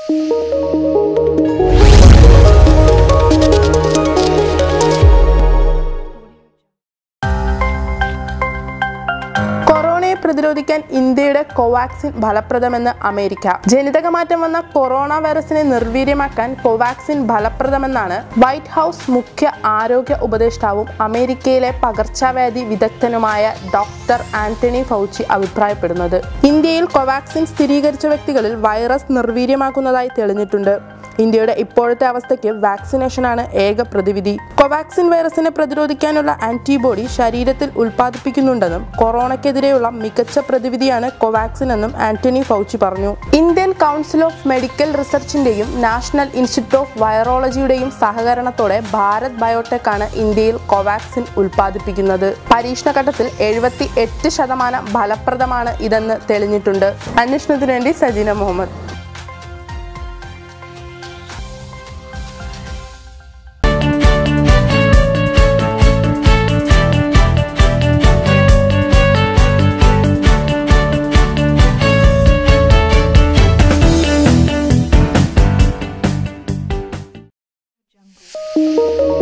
കൊറോണയെ പ്രതിരോധിക്കാൻ ഇന്ത്യയുടെ കോവാക്സിൻ ഫലപ്രദമെന്ന് അമേരിക്ക ജനിതകമാറ്റം വന്ന കൊറോണ വൈറസിനെ നിർവീര്യമാക്കാൻ കോവാക്സിൻ ഫലപ്രദമെന്നാണ് വൈറ്റ് ഹൗസ് മുഖ്യ ആരോഗ്യ ഉപദേഷ്ടാവും അമേരിക്കയിലെ പകർച്ചവ്യാധി വിദഗ്ധനുമായ ഡോക്ടർ ആന്റണി ഫൗച്ചി അഭിപ്രായപ്പെടുന്നത് ഇന്ത്യയിൽ കോവാക്സിൻ സ്ഥിരീകരിച്ച വ്യക്തികളിൽ വൈറസ് നിർവീര്യമാക്കുന്നതായി തെളിഞ്ഞിട്ടുണ്ട് ഇന്ത്യയുടെ ഇപ്പോഴത്തെ അവസ്ഥയ്ക്ക് വാക്സിനേഷനാണ് ഏക പ്രതിവിധി കോവാക്സിൻ വൈറസിനെ പ്രതിരോധിക്കാനുള്ള ആന്റിബോഡി ശരീരത്തിൽ ഉൽപ്പാദിപ്പിക്കുന്നുണ്ടെന്നും കൊറോണയ്ക്കെതിരെയുള്ള മികച്ച പ്രതിവിധിയാണ് കോവാക്സിൻ എന്നും ആന്റണി ഫൗച്ചി പറഞ്ഞു ഇന്ത്യൻ കൗൺസിൽ ഓഫ് മെഡിക്കൽ റിസർച്ചിന്റെയും നാഷണൽ ഇൻസ്റ്റിറ്റ്യൂട്ട് ഓഫ് വൈറോളജിയുടെയും സഹകരണത്തോടെ ഭാരത് ബയോടെക് ആണ് ഇന്ത്യയിൽ കോവാക്സിൻ ഉൽപ്പാദിപ്പിക്കുന്നത് പരീക്ഷണഘട്ടത്തിൽ എഴുപത്തി എട്ട് ശതമാനം ഫലപ്രദമാണ് ഇതെന്ന് തെളിഞ്ഞിട്ടുണ്ട് അന്വേഷണത്തിനു വേണ്ടി സജീന മുഹമ്മദ് jungle